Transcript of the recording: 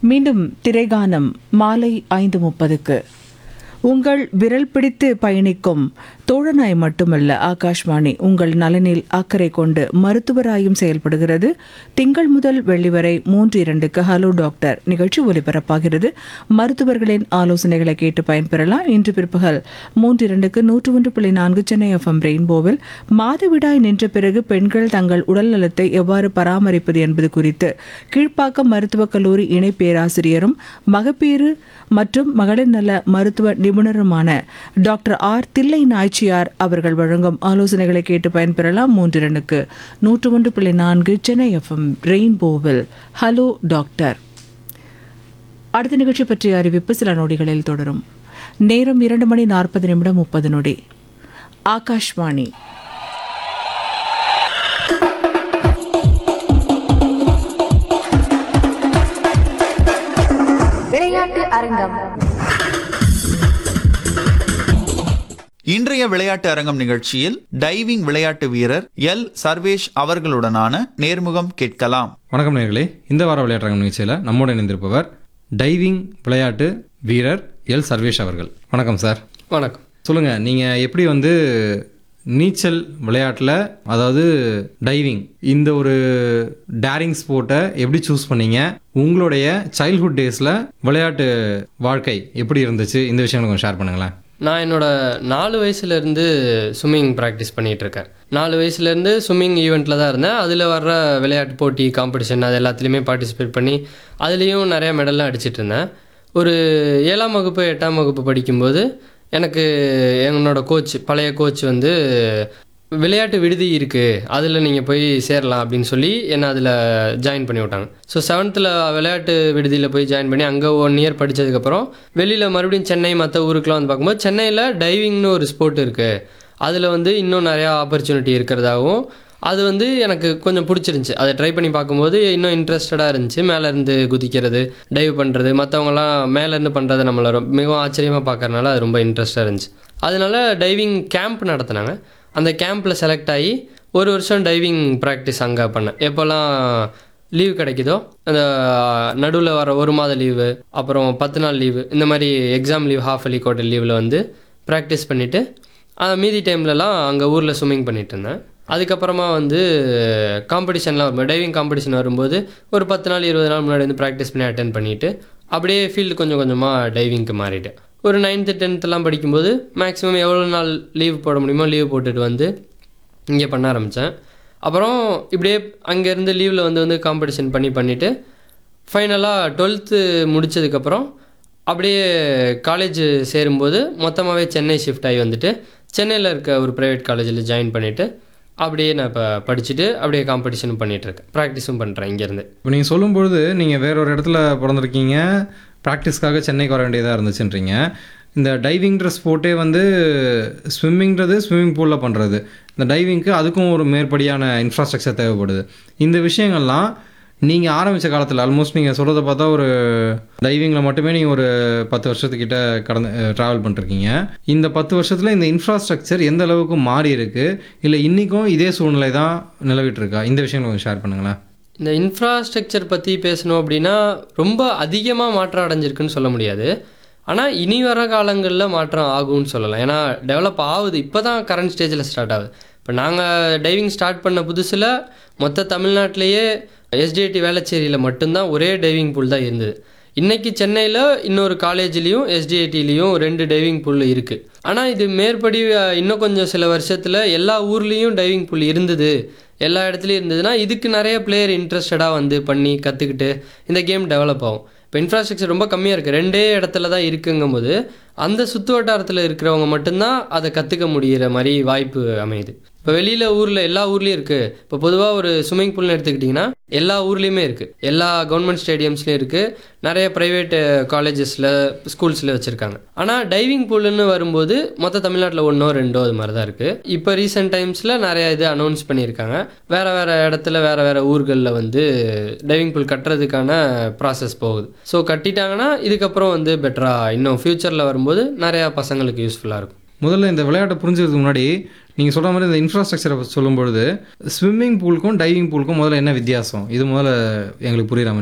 மீண்டும் திரைகானம் மாலை ஐந்து முப்பதுக்கு உங்கள் விரல் பிடித்து பயணிக்கும் தோழனாய் மட்டுமல்ல ஆகாஷ்வாணி உங்கள் நலனில் அக்கறை கொண்டு மருத்துவராயும் செயல்படுகிறது திங்கள் முதல் வெள்ளி வரை மூன்று இரண்டுக்கு ஹலோ டாக்டர் நிகழ்ச்சி ஒலிபரப்பாகிறது மருத்துவர்களின் ஆலோசனைகளை கேட்டு பயன்பெறலாம் இன்று பிற்பகல் மூன்று இரண்டுக்கு நூற்று ஒன்று புள்ளி நான்கு சென்னை எஃப்எம் ரெயின்போவில் மாதவிடாய் நின்ற பிறகு பெண்கள் தங்கள் உடல் நலத்தை எவ்வாறு பராமரிப்பது என்பது குறித்து கீழ்ப்பாக்கம் மருத்துவக் கல்லூரி இணை பேராசிரியரும் மகப்பேறு மற்றும் மகளிர் நல மருத்துவ நிபுணருமான டாக்டர் ஆர் தில்லை நாய்ச்சியார் அவர்கள் வழங்கும் ஆலோசனைகளை கேட்டு பயன்பெறலாம் மூன்றிரண்டுக்கு நூற்று ஒன்று புள்ளி நான்கு சென்னை எஃப்எம் ரெயின்போவில் ஹலோ டாக்டர் அடுத்த நிகழ்ச்சி பற்றிய அறிவிப்பு சில நொடிகளில் தொடரும் நேரம் இரண்டு மணி நாற்பது நிமிடம் முப்பது நொடி ஆகாஷ்வாணி விளையாட்டு அரங்கம் இன்றைய விளையாட்டு அரங்கம் நிகழ்ச்சியில் டைவிங் விளையாட்டு வீரர் எல் சர்வேஷ் அவர்களுடனான நேர்முகம் கேட்கலாம் வணக்கம் நேர்களே இந்த வார விளையாட்டு நிகழ்ச்சியில் நம்மோடு இணைந்திருப்பவர் டைவிங் விளையாட்டு வீரர் எல் சர்வேஷ் அவர்கள் வணக்கம் சார் வணக்கம் சொல்லுங்கள் நீங்கள் எப்படி வந்து நீச்சல் விளையாட்டில் அதாவது டைவிங் இந்த ஒரு டேரிங் ஸ்போர்ட்டை எப்படி சூஸ் பண்ணீங்க உங்களுடைய சைல்ட்ஹுட் டேஸில் விளையாட்டு வாழ்க்கை எப்படி இருந்துச்சு இந்த விஷயங்களை கொஞ்சம் ஷேர் பண்ணுங்களேன் நான் என்னோட நாலு வயசுலேருந்து ஸ்விம்மிங் ப்ராக்டிஸ் பண்ணிகிட்டு இருக்கேன் நாலு வயசுலேருந்து ஸ்விம்மிங் ஈவெண்ட்டில் தான் இருந்தேன் அதில் வர்ற விளையாட்டு போட்டி காம்படிஷன் அது எல்லாத்துலேயுமே பார்ட்டிசிபேட் பண்ணி அதுலேயும் நிறையா மெடல்லாம் அடிச்சிட்டு இருந்தேன் ஒரு ஏழாம் வகுப்பு எட்டாம் வகுப்பு படிக்கும்போது எனக்கு என்னோட கோச் பழைய கோச் வந்து விளையாட்டு விடுதி இருக்குது அதில் நீங்கள் போய் சேரலாம் அப்படின்னு சொல்லி என்னை அதில் ஜாயின் பண்ணி விட்டாங்க ஸோ செவன்த்தில் விளையாட்டு விடுதியில் போய் ஜாயின் பண்ணி அங்கே ஒன் இயர் படித்ததுக்கப்புறம் வெளியில் மறுபடியும் சென்னை மற்ற ஊருக்குலாம் வந்து பார்க்கும்போது சென்னையில் டைவிங்னு ஒரு ஸ்போர்ட் இருக்குது அதில் வந்து இன்னும் நிறையா ஆப்பர்ச்சுனிட்டி இருக்கிறதாகவும் அது வந்து எனக்கு கொஞ்சம் பிடிச்சிருந்துச்சி அதை ட்ரை பண்ணி பார்க்கும்போது இன்னும் இன்ட்ரெஸ்டடாக இருந்துச்சு மேலேருந்து குதிக்கிறது டைவ் பண்ணுறது மற்றவங்களாம் மேலேருந்து பண்ணுறதை நம்மளை ரொம்ப- மிகவும் ஆச்சரியமாக பார்க்கறனால அது ரொம்ப இன்ட்ரெஸ்டாக இருந்துச்சு அதனால டைவிங் கேம்ப் நடத்தினாங்க அந்த கேம்பில் செலக்ட் ஆகி ஒரு வருஷம் டைவிங் ப்ராக்டிஸ் அங்கே பண்ணேன் எப்போல்லாம் லீவ் கிடைக்குதோ அந்த நடுவில் வர ஒரு மாத லீவு அப்புறம் பத்து நாள் லீவு இந்த மாதிரி exam leave half yearly quarter லீவில் வந்து ப்ராக்டிஸ் பண்ணிவிட்டு மீதி டைம்லலாம் அங்கே ஊரில் ஸ்விம்மிங் பண்ணிட்டு இருந்தேன் அதுக்கப்புறமா வந்து காம்படிஷன்லாம் வரும் டைவிங் காம்படிஷன் வரும்போது ஒரு பத்து நாள் இருபது நாள் முன்னாடி வந்து ப்ராக்டிஸ் பண்ணி அட்டன் பண்ணிவிட்டு அப்படியே ஃபீல்டு கொஞ்சம் கொஞ்சமாக டைவிங்க்கு மாறிட்டேன் ஒரு நைன்த்து டென்த்துலாம் படிக்கும்போது மேக்ஸிமம் எவ்வளோ நாள் லீவ் போட முடியுமோ லீவ் போட்டுட்டு வந்து இங்கே பண்ண ஆரம்பித்தேன் அப்புறம் இப்படியே அங்கேருந்து லீவில் வந்து வந்து காம்படிஷன் பண்ணி பண்ணிவிட்டு ஃபைனலாக டுவெல்த்து முடித்ததுக்கப்புறம் அப்படியே காலேஜ் சேரும்போது மொத்தமாகவே சென்னை ஷிஃப்ட் ஆகி வந்துட்டு சென்னையில் இருக்க ஒரு ப்ரைவேட் காலேஜில் ஜாயின் பண்ணிவிட்டு அப்படியே நான் இப்போ படிச்சுட்டு அப்படியே காம்படிஷனும் பண்ணிகிட்ருக்கேன் ப்ராக்டிஸும் பண்ணுறேன் இங்கேருந்து இப்போ நீங்கள் சொல்லும்பொழுது நீங்கள் வேற ஒரு இடத்துல பிறந்திருக்கீங்க ப்ராக்டிஸ்க்காக சென்னைக்கு வர வேண்டியதாக இருந்துச்சுன்றீங்க இந்த டைவிங்ன்ற ஸ்போர்ட்டே வந்து ஸ்விம்மிங்கிறது ஸ்விம்மிங் பூலில் பண்ணுறது இந்த டைவிங்க்கு அதுக்கும் ஒரு மேற்படியான இன்ஃப்ராஸ்ட்ரக்சர் தேவைப்படுது இந்த விஷயங்கள்லாம் நீங்கள் ஆரம்பித்த காலத்தில் ஆல்மோஸ்ட் நீங்கள் சொல்கிறத பார்த்தா ஒரு டைவிங்கில் மட்டுமே நீங்கள் ஒரு பத்து வருஷத்துக்கிட்ட கடந்து ட்ராவல் பண்ணிருக்கீங்க இந்த பத்து வருஷத்தில் இந்த இன்ஃப்ராஸ்ட்ரக்சர் எந்த அளவுக்கு மாறி இருக்கு இல்லை இன்றைக்கும் இதே சூழ்நிலை தான் நிலவிட்டு இருக்கா இந்த விஷயங்களை கொஞ்சம் ஷேர் பண்ணுங்களேன் இந்த இன்ஃப்ராஸ்ட்ரக்சர் பற்றி பேசணும் அப்படின்னா ரொம்ப அதிகமாக மாற்றம் அடைஞ்சிருக்குன்னு சொல்ல முடியாது ஆனால் இனி வர காலங்களில் மாற்றம் ஆகும்னு சொல்லலாம் ஏன்னா டெவலப் ஆகுது இப்போ தான் கரண்ட் ஸ்டேஜில் ஸ்டார்ட் ஆகுது இப்போ நாங்கள் டைவிங் ஸ்டார்ட் பண்ண புதுசில் மொத்த தமிழ்நாட்டிலேயே எஸ்டிஐடி வேளச்சேரியில் மட்டும்தான் ஒரே டைவிங் பூல் தான் இருந்தது இன்னைக்கு சென்னையில் இன்னொரு காலேஜ்லேயும் எஸ்டிஐடிலையும் ரெண்டு டைவிங் பூல் இருக்குது ஆனால் இது மேற்படி அஹ், இன்னும் கொஞ்சம் சில வருஷத்தில் எல்லா ஊர்லேயும் டைவிங் பூல் இருந்தது எல்லா இடத்துலையும் இருந்ததுன்னா இதுக்கு நிறைய பிளேயர் இன்ட்ரெஸ்டடாக வந்து பண்ணி கற்றுக்கிட்டு இந்த கேம் டெவலப் ஆகும் இப்போ இன்ஃப்ராஸ்ட்ரக்சர் ரொம்ப கம்மியாக இருக்குது ரெண்டே இடத்துல தான் இருக்குங்கும்போது அந்த சுற்று வட்டாரத்தில் இருக்கிறவங்க மட்டும்தான் அதை கற்றுக்க முடிகிற மாதிரி வாய்ப்பு அமையுது இப்போ வெளியில் ஊரில் எல்லா ஊர்லேயும் இருக்குது இப்போ பொதுவாக ஒரு ஸ்விம்மிங் பூல்னு எடுத்துக்கிட்டிங்கன்னா எல்லா ஊர்லேயுமே இருக்குது எல்லா கவர்மெண்ட் ஸ்டேடியம்ஸ்லேயும் இருக்குது நிறைய ப்ரைவேட் காலேஜஸில் ஸ்கூல்ஸில் வச்சுருக்காங்க ஆனால் டைவிங் பூல்னு வரும்போது மொத்த தமிழ்நாட்டில் ஒன்றோ ரெண்டோ அது மாதிரி தான் இருக்குது இப்போ ரீசெண்ட் டைம்ஸில் நிறைய இது அனௌன்ஸ் பண்ணியிருக்காங்க வேறு வேறு இடத்துல வேறு வேறு ஊர்களில் வந்து டைவிங் பூல் கட்டுறதுக்கான ப்ராசஸ் போகுது ஸோ கட்டிட்டாங்கன்னா இதுக்கப்புறம் வந்து பெட்டராக இன்னும் ஃப்யூச்சரில் வரும்போது நிறையா பசங்களுக்கு யூஸ்ஃபுல்லாக இருக்கும் முதல்ல இந்த விளையாட்டை புரிஞ்சுக்கிறதுக்கு முன்னாடி நீங்கள் சொல்கிற மாதிரி இந்த இன்ஃப்ராஸ்ட்ரக்சரை சொல்லும்பொழுது ஸ்விம்மிங் பூலுக்கும் டைவிங் பூலுக்கும் முதல்ல என்ன வித்தியாசம் இது முதல்ல எங்களுக்கு புரியுற மாதிரி